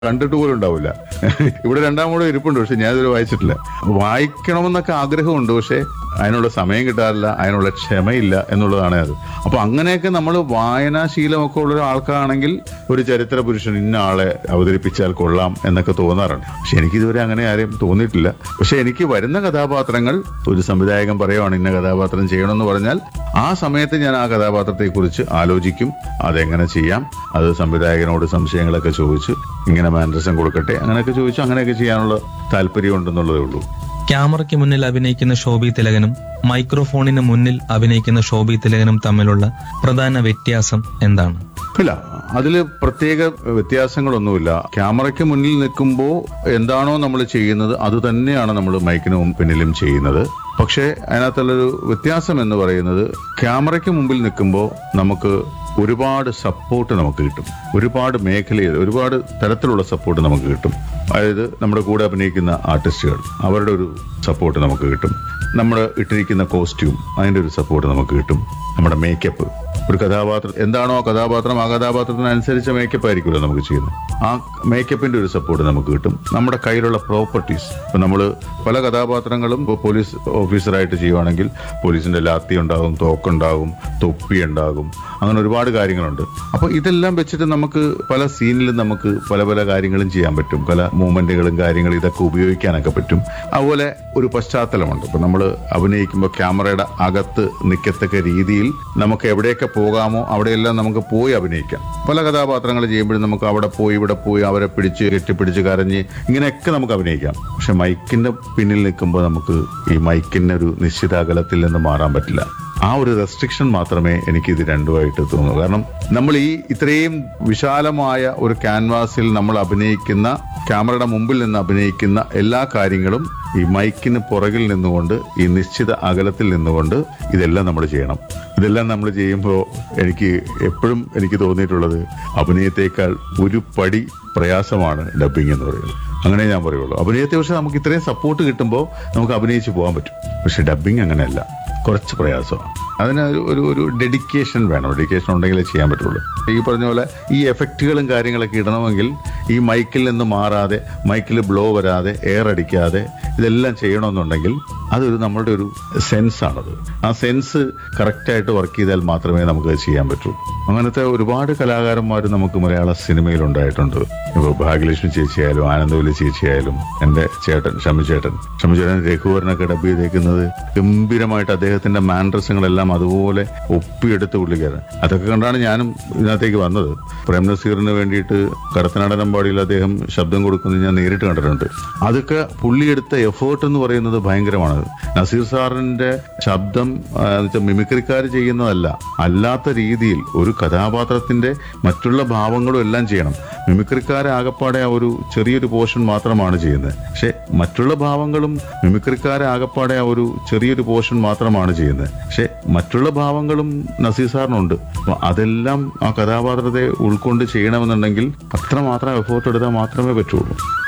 കണ്ടിട്ട് പോലും ഉണ്ടാവില്ല ഇവിടെ രണ്ടാം കൂടെ ഇരിപ്പുണ്ട് പക്ഷെ ഞാൻ ഇതുവരെ വായിച്ചിട്ടില്ല വായിക്കണമെന്നൊക്കെ ആഗ്രഹമുണ്ട് പക്ഷെ അതിനുള്ള സമയം കിട്ടാറില്ല അതിനുള്ള ക്ഷമയില്ല എന്നുള്ളതാണ് അത് അപ്പൊ അങ്ങനെയൊക്കെ നമ്മൾ വായനാശീലമൊക്കെ ഉള്ള ഒരാൾക്കാണെങ്കിൽ ഒരു ചരിത്ര പുരുഷൻ ഇന്ന ആളെ അവതരിപ്പിച്ചാൽ കൊള്ളാം എന്നൊക്കെ തോന്നാറുണ്ട് പക്ഷെ എനിക്ക് ഇതുവരെ അങ്ങനെ ആരെയും തോന്നിയിട്ടില്ല പക്ഷെ എനിക്ക് വരുന്ന കഥാപാത്രങ്ങൾ ഒരു സംവിധായകൻ പറയുവാണ് ഇന്ന കഥാപാത്രം ചെയ്യണമെന്ന് പറഞ്ഞാൽ ആ സമയത്ത് ഞാൻ ആ കഥാപാത്രത്തെ കുറിച്ച് ആലോചിക്കും അതെങ്ങനെ ചെയ്യാം അത് സംവിധായകനോട് സംശയങ്ങളൊക്കെ ചോദിച്ച് ഇങ്ങനെ മാനരസം കൊടുക്കട്ടെ അങ്ങനെയൊക്കെ ചോദിച്ചു അങ്ങനെയൊക്കെ ചെയ്യാനുള്ള താല്പര്യം ഉണ്ടെന്നുള്ളതേ ഉള്ളൂ ക്യാമറയ്ക്ക് മുന്നിൽ അഭിനയിക്കുന്ന ശോഭി തിലകനും മൈക്രോഫോണിന് മുന്നിൽ അഭിനയിക്കുന്ന ശോഭി തിലകനും തമ്മിലുള്ള പ്രധാന വ്യത്യാസം എന്താണ് ഇല്ല അതിൽ പ്രത്യേക വ്യത്യാസങ്ങളൊന്നുമില്ല ക്യാമറയ്ക്ക് മുന്നിൽ നിൽക്കുമ്പോൾ എന്താണോ നമ്മൾ ചെയ്യുന്നത് അത് തന്നെയാണ് നമ്മൾ മൈക്കിന് മുൻ- പിന്നിലും ചെയ്യുന്നത് പക്ഷേ അതിനകത്തുള്ളൊരു വ്യത്യാസം എന്ന് പറയുന്നത് ക്യാമറയ്ക്ക് മുമ്പിൽ നിൽക്കുമ്പോൾ നമുക്ക് ഒരുപാട് സപ്പോർട്ട് നമുക്ക് കിട്ടും ഒരുപാട് മേഖലയിൽ ഒരുപാട് തരത്തിലുള്ള സപ്പോർട്ട് നമുക്ക് കിട്ടും അതായത് നമ്മുടെ കൂടെ അഭിനയിക്കുന്ന ആർട്ടിസ്റ്റുകൾ അവരുടെ ഒരു സപ്പോർട്ട് നമുക്ക് കിട്ടും നമ്മൾ ഇട്ടിരിക്കുന്ന കോസ്റ്റ്യൂം അതിന്റെ ഒരു സപ്പോർട്ട് നമുക്ക് കിട്ടും നമ്മുടെ മേക്കപ്പ് ഒരു കഥാപാത്രം എന്താണോ ആ കഥാപാത്രം ആ കഥാപാത്രത്തിനനുസരിച്ച മേക്കപ്പ് ആയിരിക്കുമല്ലോ നമുക്ക് ചെയ്യുന്നത് ആ മേക്കപ്പിന്റെ ഒരു സപ്പോർട്ട് നമുക്ക് കിട്ടും നമ്മുടെ കയ്യിലുള്ള പ്രോപ്പർട്ടീസ് ഇപ്പൊ നമ്മൾ പല കഥാപാത്രങ്ങളും ഇപ്പോൾ പോലീസ് ഓഫീസറായിട്ട് ചെയ്യുവാണെങ്കിൽ പോലീസിന്റെ ലാത്തി ഉണ്ടാകും തോക്കുണ്ടാകും തൊപ്പി ഉണ്ടാകും അങ്ങനെ ഒരുപാട് കാര്യങ്ങളുണ്ട് അപ്പൊ ഇതെല്ലാം വെച്ചിട്ട് നമുക്ക് പല സീനിലും നമുക്ക് പല പല കാര്യങ്ങളും ചെയ്യാൻ പറ്റും പല മൂവ്മെന്റുകളും കാര്യങ്ങളും ഇതൊക്കെ ഉപയോഗിക്കാനൊക്കെ പറ്റും അതുപോലെ ഒരു പശ്ചാത്തലമുണ്ട് ഇപ്പൊ നമ്മൾ അഭിനയിക്കുമ്പോൾ ക്യാമറയുടെ അകത്ത് നിൽക്കത്തക്ക രീതിയിൽ നമുക്ക് എവിടെയൊക്കെ പോകാമോ അവിടെയെല്ലാം നമുക്ക് പോയി അഭിനയിക്കാം പല കഥാപാത്രങ്ങൾ ചെയ്യുമ്പോഴും നമുക്ക് അവിടെ പോയി ഇവിടെ പോയി അവരെ പിടിച്ച് കെട്ടിപ്പിടിച്ച് കരഞ്ഞ് ഇങ്ങനെയൊക്കെ നമുക്ക് അഭിനയിക്കാം പക്ഷെ മൈക്കിന്റെ പിന്നിൽ നിൽക്കുമ്പോൾ നമുക്ക് ഈ മൈക്കിന്റെ ഒരു നിശ്ചിത അകലത്തിൽ നിന്ന് മാറാൻ പറ്റില്ല ആ ഒരു റെസ്ട്രിക്ഷൻ മാത്രമേ എനിക്ക് ഇത് രണ്ടുമായിട്ട് തോന്നൂ കാരണം നമ്മൾ ഈ ഇത്രയും വിശാലമായ ഒരു ക്യാൻവാസിൽ നമ്മൾ അഭിനയിക്കുന്ന ക്യാമറയുടെ മുമ്പിൽ നിന്ന് അഭിനയിക്കുന്ന എല്ലാ കാര്യങ്ങളും ഈ മൈക്കിന് പുറകിൽ നിന്നുകൊണ്ട് ഈ നിശ്ചിത അകലത്തിൽ നിന്നുകൊണ്ട് ഇതെല്ലാം നമ്മൾ ചെയ്യണം ഇതെല്ലാം നമ്മൾ ചെയ്യുമ്പോൾ എനിക്ക് എപ്പോഴും എനിക്ക് തോന്നിയിട്ടുള്ളത് അഭിനയത്തേക്കാൾ ഒരു പടി പ്രയാസമാണ് ഡബ്ബിംഗ് എന്ന് പറയുന്നത് അങ്ങനെ ഞാൻ പറയുള്ളൂ അഭിനയത്തെ പക്ഷെ നമുക്ക് ഇത്രയും സപ്പോർട്ട് കിട്ടുമ്പോൾ നമുക്ക് അഭിനയിച്ച് പോകാൻ പറ്റും പക്ഷെ ഡബ്ബിംഗ് അങ്ങനെയല്ല കുറച്ച് പ്രയാസമാണ് അതിന് ഒരു- ഒരു ഒരു ഡെഡിക്കേഷൻ വേണം ഡെഡിക്കേഷൻ ഉണ്ടെങ്കിലേ ചെയ്യാൻ പറ്റുള്ളൂ ഈ പറഞ്ഞ പോലെ ഈ എഫക്റ്റുകളും കാര്യങ്ങളൊക്കെ ഇടണമെങ്കിൽ ഈ മൈക്കിൽ നിന്ന് മാറാതെ മൈക്കിൽ ബ്ലോ വരാതെ എയർ അടിക്കാതെ ഇതെല്ലാം ചെയ്യണമെന്നുണ്ടെങ്കിൽ അതൊരു നമ്മളുടെ ഒരു സെൻസ് ആണത് ആ സെൻസ് കറക്റ്റായിട്ട് വർക്ക് ചെയ്താൽ മാത്രമേ നമുക്ക് അത് ചെയ്യാൻ പറ്റൂ അങ്ങനത്തെ ഒരുപാട് കലാകാരന്മാർ നമുക്ക് മലയാള സിനിമയിൽ ഉണ്ടായിട്ടുണ്ട് ഇപ്പോൾ ഭാഗ്യലക്ഷ്മി ചേച്ചിയായാലും ആനന്ദവല്ലി ചേച്ചിയായാലും എൻ്റെ ചേട്ടൻ ഷമി ചേട്ടൻ ഷമി ചേട്ടൻ രഘുവരനൊക്കെ ഡബ് ചെയ്തേക്കുന്നത് ഗംഭീരമായിട്ട് അദ്ദേഹത്തിന്റെ മാൻഡ്രസങ്ങളെല്ലാം അതുപോലെ ഒപ്പിയെടുത്ത് പുള്ളിക്കാരൻ അതൊക്കെ കണ്ടാണ് ഞാനും ഇതിനകത്തേക്ക് വന്നത് പ്രേം നസീറിന് വേണ്ടിയിട്ട് കടത്തനാടനമ്പാടിയിൽ അദ്ദേഹം ശബ്ദം കൊടുക്കുന്നത് ഞാൻ നേരിട്ട് കണ്ടിട്ടുണ്ട് അതൊക്കെ പുള്ളിയെടുത്ത എഫേർട്ട് എന്ന് പറയുന്നത് ഭയങ്കരമാണ് നസീർ സാറിന്റെ ശബ്ദം ആ, എന്ന് വെച്ചാൽ മിമിക്രിക്കാർ ചെയ്യുന്നതല്ല അല്ലാത്ത രീതിയിൽ ഒരു കഥാപാത്രത്തിന്റെ മറ്റുള്ള ഭാവങ്ങളും എല്ലാം ചെയ്യണം മിമിക്രിക്കാരെ ആകപ്പാടെ ആ ഒരു ചെറിയൊരു പോർഷൻ മാത്രമാണ് ചെയ്യുന്നത് പക്ഷെ മറ്റുള്ള ഭാവങ്ങളും മിമിക്രിക്കാരെ ആകപ്പാടെ ആ ഒരു ചെറിയൊരു പോർഷൻ മാത്രമാണ് ചെയ്യുന്നത് പക്ഷെ മറ്റുള്ള ഭാവങ്ങളും നസീർ സാറിനുണ്ട് അപ്പൊ അതെല്ലാം ആ കഥാപാത്രത്തെ ഉൾക്കൊണ്ട് ചെയ്യണമെന്നുണ്ടെങ്കിൽ അത്രമാത്രം എഫേർട്ട് എടുത്താൽ മാത്രമേ പറ്റുള്ളൂ